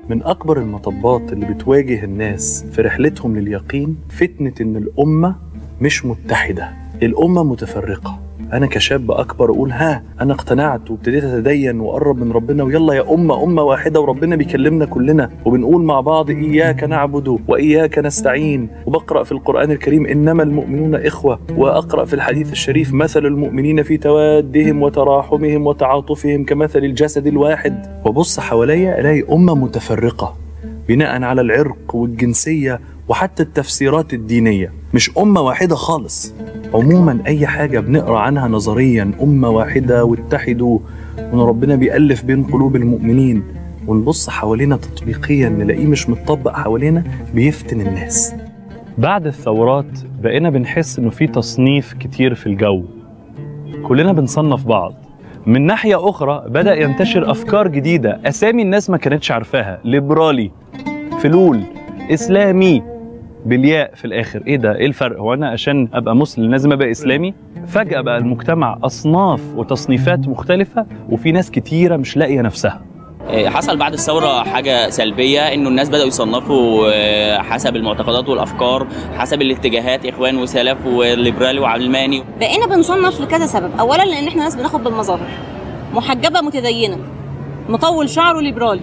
من أكبر المطبات اللي بتواجه الناس في رحلتهم لليقين فتنة إن الأمة مش متحدة الأمة متفرقة أنا كشاب أكبر أقول ها أنا اقتنعت وابتديت أتدين وأقرب من ربنا ويلا يا أمة أمة واحدة وربنا بيكلمنا كلنا وبنقول مع بعض إياك نعبد وإياك نستعين وبقرأ في القرآن الكريم إنما المؤمنون إخوة وأقرأ في الحديث الشريف مثل المؤمنين في توادهم وتراحمهم وتعاطفهم كمثل الجسد الواحد وبص حواليا ألاقي أمة متفرقة بناء على العرق والجنسية وحتى التفسيرات الدينية مش أمة واحدة خالص عموما أي حاجة بنقرأ عنها نظريا أمة واحدة واتحدوا وإن ربنا بيألف بين قلوب المؤمنين ونبص حوالينا تطبيقيا نلاقيه مش متطبق حوالينا بيفتن الناس بعد الثورات بقينا بنحس إنه في تصنيف كتير في الجو كلنا بنصنف بعض من ناحية أخرى بدأ ينتشر أفكار جديدة أسامي الناس ما كانتش عارفاها ليبرالي فلول إسلامي بالياء في الاخر ايه ده ايه الفرق هو انا عشان ابقى مسلم لازم ابقى اسلامي فجاه بقى المجتمع اصناف وتصنيفات مختلفه وفي ناس كتيره مش لاقيه نفسها حصل بعد الثورة حاجة سلبية إنه الناس بدأوا يصنفوا آه، حسب المعتقدات والأفكار حسب الاتجاهات إخوان وسلف وليبرالي وعلماني بقينا بنصنف لكذا سبب اولا لان احنا ناس بناخد بالمظاهر محجبه متدينه مطول شعره ليبرالي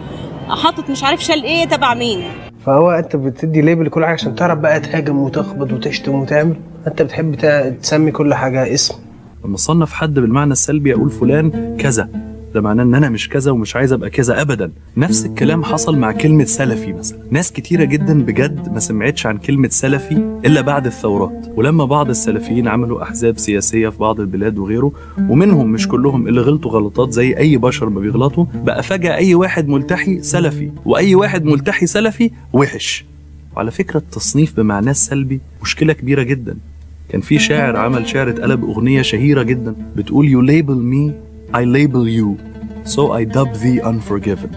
حاطط مش عارف شال ايه تبع مين فهو انت بتدي ليبل لكل حاجه عشان تعرف بقى تهاجم وتخبط وتشتم وتعمل انت بتحب تا- تسمي كل حاجه اسم لما اصنف حد بالمعنى السلبي اقول فلان كذا ده معناه ان انا مش كذا ومش عايز ابقى كذا ابدا نفس الكلام حصل مع كلمه سلفي مثلا ناس كتيره جدا بجد ما سمعتش عن كلمه سلفي الا بعد الثورات ولما بعض السلفيين عملوا احزاب سياسيه في بعض البلاد وغيره ومنهم مش كلهم اللي غلطوا غلطات زي اي بشر ما بيغلطوا بقى فجاه اي واحد ملتحي سلفي واي واحد ملتحي سلفي وحش وعلى فكره التصنيف بمعناه السلبي مشكله كبيره جدا كان في شاعر عمل شعر اتقلب أغنية شهيرة جدا بتقول You label me I label you so I dub thee unforgiven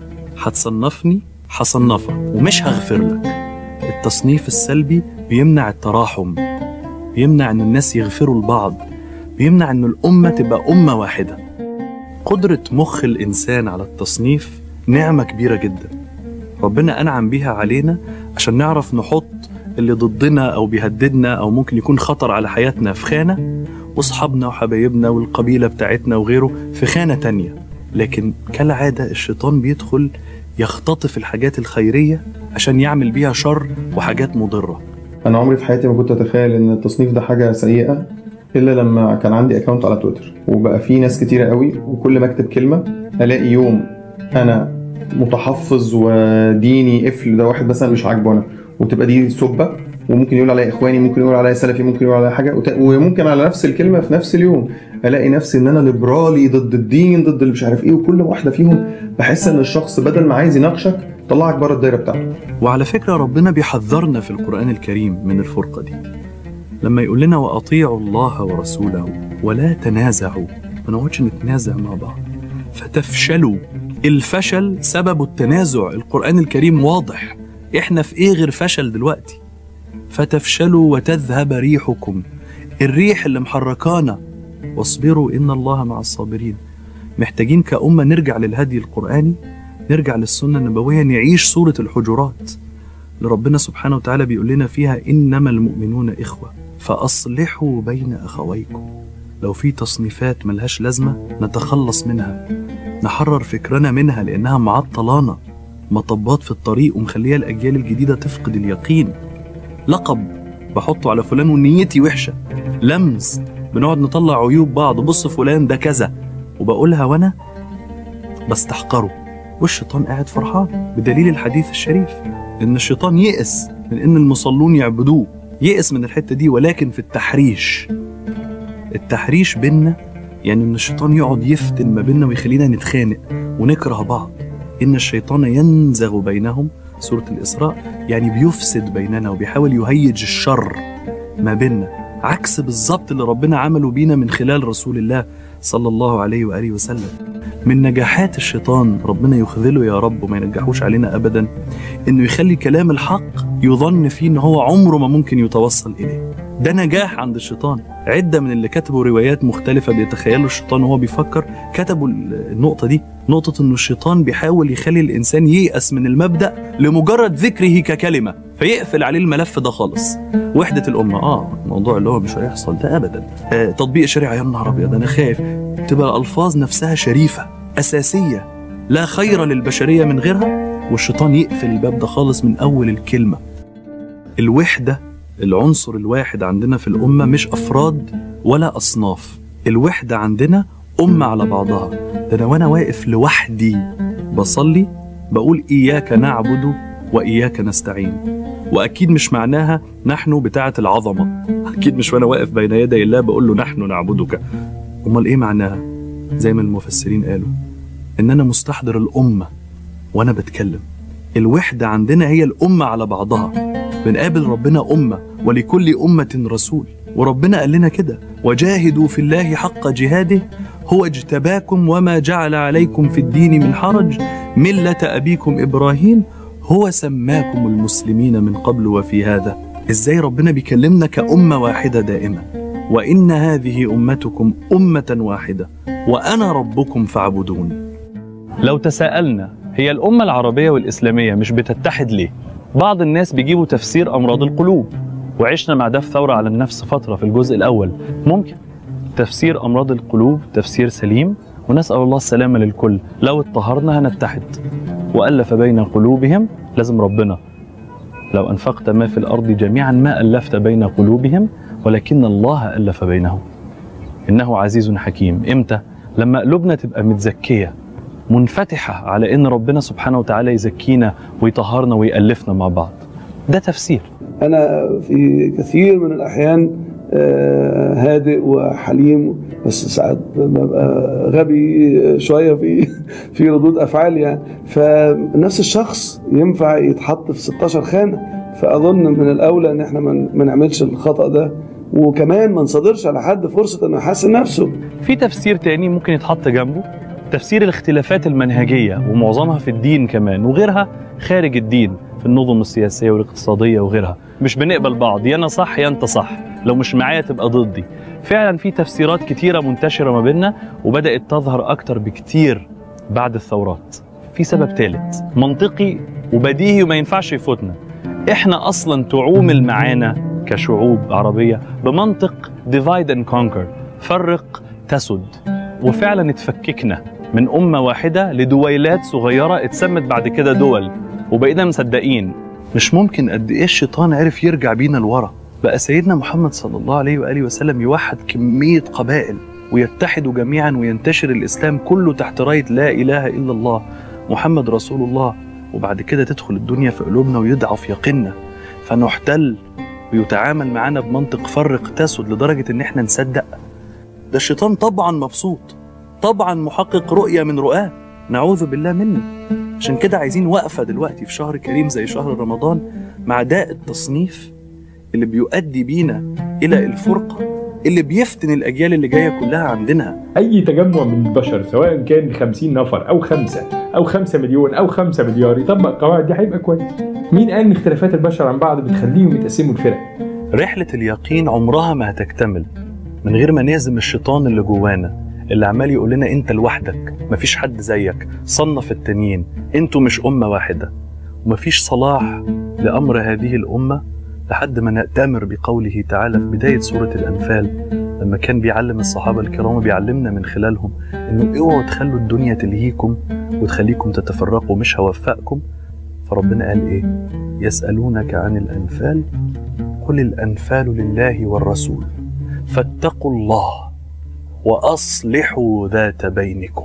هتصنفني هصنفك ومش هغفر لك التصنيف السلبي بيمنع التراحم بيمنع ان الناس يغفروا لبعض بيمنع ان الأمة تبقى أمة واحدة قدرة مخ الإنسان على التصنيف نعمة كبيرة جدا ربنا أنعم بيها علينا عشان نعرف نحط اللي ضدنا أو بيهددنا أو ممكن يكون خطر على حياتنا في خانة وأصحابنا وحبايبنا والقبيلة بتاعتنا وغيره في خانة تانية لكن كالعادة الشيطان بيدخل يختطف الحاجات الخيرية عشان يعمل بيها شر وحاجات مضرة انا عمري في حياتي ما كنت اتخيل ان التصنيف ده حاجه سيئه الا لما كان عندي اكونت على تويتر وبقى في ناس كتيره قوي وكل ما اكتب كلمه الاقي يوم انا متحفظ وديني قفل ده واحد مثلا مش عاجبه انا وتبقى دي سبه وممكن يقول عليا اخواني ممكن يقول عليا سلفي ممكن يقول عليا حاجه وت- وممكن على نفس الكلمه في نفس اليوم الاقي نفسي ان انا ليبرالي ضد الدين ضد اللي مش عارف ايه وكل واحده فيهم بحس ان الشخص بدل ما عايز يناقشك طلعك بره الدايره بتاعته وعلى فكرة ربنا بيحذرنا في القرآن الكريم من الفرقة دي لما يقول لنا وأطيعوا الله ورسوله ولا تنازعوا ما نقعدش نتنازع مع بعض فتفشلوا الفشل سبب التنازع القرآن الكريم واضح احنا في ايه غير فشل دلوقتي فتفشلوا وتذهب ريحكم الريح اللي محركانا واصبروا إن الله مع الصابرين محتاجين كأمة نرجع للهدي القرآني نرجع للسنة النبوية نعيش سورة الحجرات اللي ربنا سبحانه وتعالى بيقول لنا فيها إنما المؤمنون إخوة فأصلحوا بين أخويكم لو في تصنيفات ملهاش لازمة نتخلص منها نحرر فكرنا منها لأنها معطلانا مطبات في الطريق ومخليها الأجيال الجديدة تفقد اليقين لقب بحطه على فلان ونيتي وحشة لمز بنقعد نطلع عيوب بعض بص فلان ده كذا وبقولها وأنا بستحقره والشيطان قاعد فرحان بدليل الحديث الشريف ان الشيطان يئس من ان المصلون يعبدوه يئس من الحته دي ولكن في التحريش التحريش بينا يعني ان الشيطان يقعد يفتن ما بيننا ويخلينا نتخانق ونكره بعض ان الشيطان ينزغ بينهم سوره الاسراء يعني بيفسد بيننا وبيحاول يهيج الشر ما بيننا عكس بالظبط اللي ربنا عمله بينا من خلال رسول الله صلى الله عليه واله وسلم من نجاحات الشيطان ربنا يخذله يا رب وما ينجحوش علينا ابدا انه يخلي كلام الحق يظن فيه ان هو عمره ما ممكن يتوصل اليه ده نجاح عند الشيطان عدة من اللي كتبوا روايات مختلفة بيتخيلوا الشيطان وهو بيفكر كتبوا النقطة دي نقطة انه الشيطان بيحاول يخلي الانسان ييأس من المبدأ لمجرد ذكره ككلمة فيقفل عليه الملف ده خالص وحدة الأمة اه الموضوع اللي هو مش هيحصل ده أبدا آه تطبيق الشريعة يا نهار أبيض أنا خايف تبقى الألفاظ نفسها شريفة أساسية لا خير للبشرية من غيرها والشيطان يقفل الباب ده خالص من أول الكلمة الوحدة العنصر الواحد عندنا في الأمة مش أفراد ولا أصناف الوحدة عندنا أمة على بعضها ده أنا وأنا واقف لوحدي بصلي بقول إياك نعبد وإياك نستعين وأكيد مش معناها نحن بتاعة العظمة أكيد مش وأنا واقف بين يدي الله بقول له نحن نعبدك أمال إيه معناها زي ما المفسرين قالوا إن أنا مستحضر الأمة وأنا بتكلم الوحدة عندنا هي الأمة على بعضها بنقابل ربنا أمة ولكل أمة رسول وربنا قال لنا كده وجاهدوا في الله حق جهاده هو اجتباكم وما جعل عليكم في الدين من حرج ملة أبيكم إبراهيم هو سماكم المسلمين من قبل وفي هذا إزاي ربنا بيكلمنا كأمة واحدة دائما وإن هذه أمتكم أمة واحدة وأنا ربكم فاعبدون لو تساءلنا هي الأمة العربية والإسلامية مش بتتحد ليه؟ بعض الناس بيجيبوا تفسير أمراض القلوب وعشنا مع ده في ثورة على النفس فترة في الجزء الأول ممكن تفسير أمراض القلوب تفسير سليم ونسأل الله السلامة للكل لو اتطهرنا هنتحد وألف بين قلوبهم لازم ربنا لو أنفقت ما في الأرض جميعا ما ألفت بين قلوبهم ولكن الله ألف بينهم إنه عزيز حكيم إمتى؟ لما قلوبنا تبقى متزكية منفتحة على إن ربنا سبحانه وتعالى يزكينا ويطهرنا ويألفنا مع بعض ده تفسير أنا في كثير من الأحيان آه، هادئ وحليم بس ساعات ببقى غبي شوية في في ردود أفعال يعني فنفس الشخص ينفع يتحط في 16 خانة فأظن من الأولى إن إحنا ما ما نعملش الخطأ ده وكمان ما نصادرش على حد فرصة إنه يحسن نفسه في تفسير تاني ممكن يتحط جنبه تفسير الاختلافات المنهجية ومعظمها في الدين كمان وغيرها خارج الدين في النظم السياسية والاقتصادية وغيرها مش بنقبل بعض يا أنا صح يا أنت صح لو مش معايا تبقى ضدي فعلا في تفسيرات كتيرة منتشرة ما بيننا وبدأت تظهر أكتر بكتير بعد الثورات في سبب ثالث منطقي وبديهي وما ينفعش يفوتنا احنا اصلا تعومل معانا كشعوب عربيه بمنطق ديفايد اند كونكر فرق تسد وفعلا اتفككنا من امه واحده لدويلات صغيره اتسمت بعد كده دول وبقينا مصدقين مش ممكن قد ايه الشيطان عرف يرجع بينا لورا بقى سيدنا محمد صلى الله عليه واله وسلم يوحد كميه قبائل ويتحدوا جميعا وينتشر الاسلام كله تحت رايه لا اله الا الله محمد رسول الله وبعد كده تدخل الدنيا في قلوبنا ويضعف يقيننا فنحتل ويتعامل معانا بمنطق فرق تسد لدرجة إن إحنا نصدق ده الشيطان طبعا مبسوط طبعا محقق رؤية من رؤاه نعوذ بالله منه عشان كده عايزين وقفة دلوقتي في شهر كريم زي شهر رمضان مع داء التصنيف اللي بيؤدي بينا إلى الفرقة اللي بيفتن الأجيال اللي جاية كلها عندنا اي تجمع من البشر سواء كان 50 نفر او خمسة او 5 مليون او 5 مليار يطبق القواعد دي هيبقى كويس مين قال ان اختلافات البشر عن بعض بتخليهم يتقسموا لفرق رحلة اليقين عمرها ما هتكتمل من غير ما نهزم الشيطان اللي جوانا اللي عمال يقول لنا انت لوحدك مفيش حد زيك صنف التانيين انتوا مش أمة واحدة ومفيش صلاح لأمر هذه الأمة لحد ما نأتمر بقوله تعالى في بداية سورة الأنفال لما كان بيعلم الصحابة الكرام بيعلمنا من خلالهم إنه اوعوا تخلوا الدنيا تلهيكم وتخليكم تتفرقوا مش هوفقكم فربنا قال إيه؟ يسألونك عن الأنفال قل الأنفال لله والرسول فاتقوا الله وأصلحوا ذات بينكم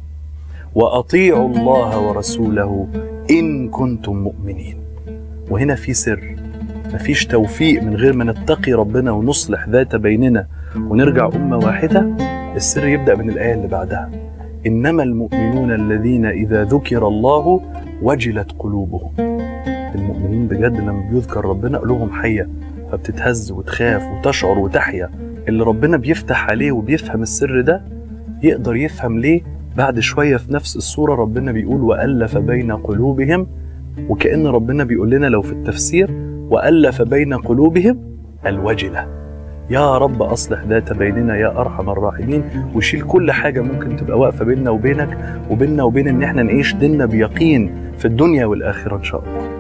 وأطيعوا الله ورسوله إن كنتم مؤمنين وهنا في سر مفيش توفيق من غير ما نتقي ربنا ونصلح ذات بيننا ونرجع أمة واحدة السر يبدأ من الآية اللي بعدها إنما المؤمنون الذين إذا ذكر الله وجلت قلوبهم المؤمنين بجد لما بيذكر ربنا قلوبهم حية فبتتهز وتخاف وتشعر وتحيا اللي ربنا بيفتح عليه وبيفهم السر ده يقدر يفهم ليه بعد شوية في نفس الصورة ربنا بيقول وألف بين قلوبهم وكأن ربنا بيقول لنا لو في التفسير وألف بين قلوبهم الوجلة يا رب اصلح ذات بيننا يا ارحم الراحمين وشيل كل حاجه ممكن تبقى واقفه بيننا وبينك وبيننا وبين ان احنا نعيش ديننا بيقين في الدنيا والاخره ان شاء الله